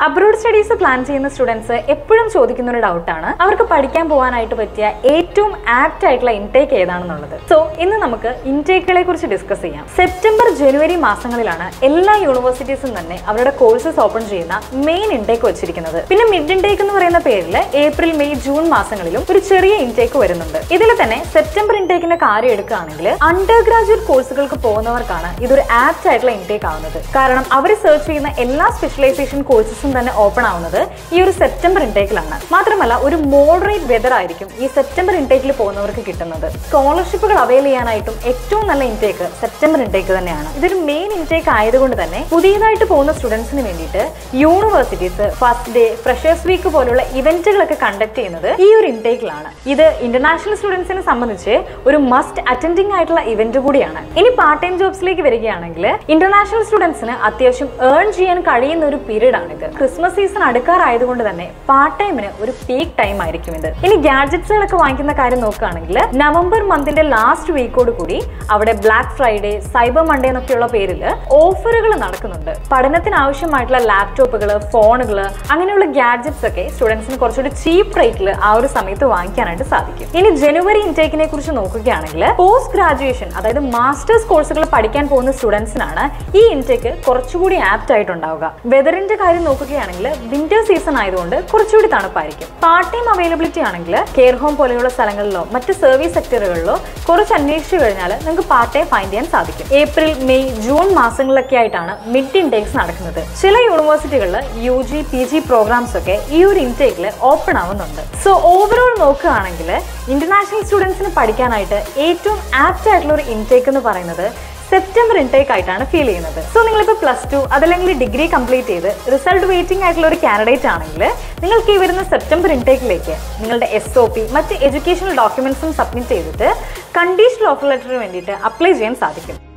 abroad studies plan ചെയ്യുന്ന students എപ്പോഴും ചോദിക്കുന്ന ഒരു ഡൗട്ടാണ് അവർക്ക് പഠിക്കാൻ പോകാനായിട്ട് പറ്റിയ ഏറ്റവും ആപ്റ്റ് ആയിട്ടുള്ള ഇൻടേക്ക് ഏതാണെന്നുള്ളത് സോ ഇന്ന് നമുക്ക് ഇൻടേക്കുകളെ കുറിച്ച് ഡിസ്കസ് ചെയ്യാം സെപ്റ്റംബർ ജനുവരി മാസങ്ങളിലാണ് എല്ലാ യൂണിവേഴ്സിറ്റീസും തന്നെ അവരുടെ കോഴ്സസ് ഓപ്പൺ ചെയ്യുന്ന മെയിൻ ഇൻടേക്ക് വെച്ചിരിക്കുന്നത് പിന്നെ മിഡ് ഇൻടേക്ക് എന്ന് പറയുന്ന പേരിൽ ഏപ്രിൽ മെയ് ജൂൺ മാസങ്ങളിലും ഒരു ചെറിയ ഇൻടേക്ക് വരുന്നുണ്ട് ഇതിൽ തന്നെ സെപ്റ്റംബർ ഇൻടേക്കിന്റെ കാര്യം എടുക്കുകയാണെങ്കിൽ അണ്ടർ ഗ്രാജുവേറ്റ് കോഴ്സുകൾക്ക് പോകുന്നവർക്കാണ് ഇതൊരു ആപ്റ്റ് ആയിട്ടുള്ള ഇൻടേക്ക് ആവുന്നത് കാരണം അവർ സെർച്ച് ചെയ്യുന്ന എല്ലാ സ്പെഷ്യലൈസേഷൻ കോഴ്സസും തന്നെ ഓപ്പൺ ആവുന്നത് ഈ ഒരു സെപ്റ്റംബർ ഇൻടേക്കിലാണ് മാത്രമല്ല ഒരു മോഡറേറ്റ് വെതർ ആയിരിക്കും ഈ സെപ്റ്റംബർ ഇൻടേക്കിൽ പോകുന്നവർക്ക് കിട്ടുന്നത് സ്കോളർഷിപ്പുകൾ അവൈൽ ചെയ്യാനായിട്ടും ഏറ്റവും നല്ല ഇൻടേക്ക് സെപ്റ്റംബർ ഇൻടേക്ക് തന്നെയാണ് ഇതൊരു മെയിൻ ഇൻടേക്ക് ആയതുകൊണ്ട് തന്നെ പുതിയതായിട്ട് പോകുന്ന സ്റ്റുഡൻസിന് വേണ്ടിയിട്ട് universities first day freshers week പോലുള്ള ഇവന്റുകളൊക്കെ കണ്ടക്ട് ചെയ്യുന്നത് ഈ ഒരു ഇൻടേക്കിലാണ് ഇത് ഇന്റർനാഷണൽ സ്റ്റുഡൻസിനെ സംബന്ധിച്ച് ഒരു മസ്റ്റ് അറ്റൻഡിംഗ് ആയിട്ടുള്ള ഇവന്റ് കൂടിയാണ് ഇനി പാർട്ട് ടൈം ജോബ്സിലേക്ക് വരികയാണെങ്കിൽ ഇന്റർനാഷണൽ സ്റ്റുഡൻസിന് അത്യാവശ്യം ഏൺ ചെയ്യാൻ കഴിയുന്ന ഒരു പീരീഡ് ആണിത് ക്രിസ്മസ് സീസൺ അടുക്കാറായതുകൊണ്ട് തന്നെ പാർട്ട് ടൈമിന് ഒരു പീക്ക് ടൈം ആയിരിക്കും ഇത് ഇനി ഗാഡ്ജറ്റ്സുകളൊക്കെ വാങ്ങിക്കുന്ന കാര്യം നോക്കുകയാണെങ്കിൽ നവംബർ മന്തിന്റെ ലാസ്റ്റ് വീക്കോട് കൂടി അവിടെ ബ്ലാക്ക് ഫ്രൈഡേ സൈബർ മൺഡേ എന്നൊക്കെയുള്ള പേരിൽ ഓഫറുകൾ നടക്കുന്നുണ്ട് പഠനത്തിന് ആവശ്യമായിട്ടുള്ള ലാപ്ടോപ്പുകൾ ഫോണുകൾ അങ്ങനെയുള്ള ഗാഡ്ജറ്റ്സ് ഒക്കെ സ്റ്റുഡൻസിന് കുറച്ചുകൂടി ചീപ്പ് റേറ്റിൽ ആ ഒരു സമയത്ത് വാങ്ങിക്കാനായിട്ട് സാധിക്കും ഇനി ജനുവരി ഇൻടേക്കിനെ കുറിച്ച് നോക്കുകയാണെങ്കിൽ പോസ്റ്റ് ഗ്രാജുവേഷൻ അതായത് മാസ്റ്റേഴ്സ് കോഴ്സുകൾ പഠിക്കാൻ പോകുന്ന സ്റ്റുഡൻസിനാണ് ഈ ഇൻടേക്ക് കുറച്ചുകൂടി ആപ്റ്റ് ആയിട്ടുണ്ടാവുക വെതറിന്റെ കാര്യം നോക്കുകയാണെങ്കിൽ വിന്റർ സീസൺ ആയതുകൊണ്ട് കുറച്ചുകൂടി തണുപ്പായിരിക്കും പാർട്ട് ടൈം അവൈലബിലിറ്റി ആണെങ്കിൽ കെയർ ഹോം പോലെയുള്ള സ്ഥലങ്ങളിലോ മറ്റ് സർവീസ് സെക്ടറുകളിലോ കുറച്ച് അന്വേഷിച്ചു കഴിഞ്ഞാൽ നിങ്ങൾക്ക് പാർട്ട് ടൈം ഫൈൻഡ് ചെയ്യാൻ സാധിക്കും ഏപ്രിൽ മെയ് ജൂൺ മാസങ്ങളിലൊക്കെ ആയിട്ടാണ് മിഡ് ഇൻടേക്സ് നടക്കുന്നത് ചില യൂണിവേഴ്സിറ്റികളിൽ U G P G programmes ഒക്കെ ഈ ഒരു ഇൻടേക്കിൽ ഓപ്പൺ ആവുന്നുണ്ട് സോ ഓവറോൾ നോക്കുകയാണെങ്കിൽ ഇന്റർനാഷണൽ സ്റ്റുഡൻസിന് പഠിക്കാനായിട്ട് ഏറ്റവും ആപ്റ്റ് ആയിട്ടുള്ള ഒരു ഇൻടേക്ക് എന്ന് പറയുന്നത് സെപ്റ്റംബർ ഇൻടേക്ക് ആയിട്ടാണ് ഫീൽ ചെയ്യുന്നത് സോ നിങ്ങളിപ്പോൾ പ്ലസ് ടു അതല്ലെങ്കിൽ ഡിഗ്രി കംപ്ലീറ്റ് ചെയ്ത് റിസൾട്ട് വെയിറ്റിംഗ് ആയിട്ടുള്ള ഒരു കാൻഡിഡേറ്റ് ആണെങ്കിൽ നിങ്ങൾക്ക് ഈ വരുന്ന സെപ്റ്റംബർ ഇൻടേക്കിലേക്ക് നിങ്ങളുടെ എസ് ഒ പി മറ്റ് എഡ്യൂക്കേഷണൽ ഡോക്യുമെന്റ്സും സബ്മിറ്റ് ചെയ്തിട്ട് കണ്ടീഷണൽ ഓഫർ ലെറ്ററിന് വേണ്ടിയിട്ട് അപ്ലൈ ചെയ്യാൻ സാധിക്കും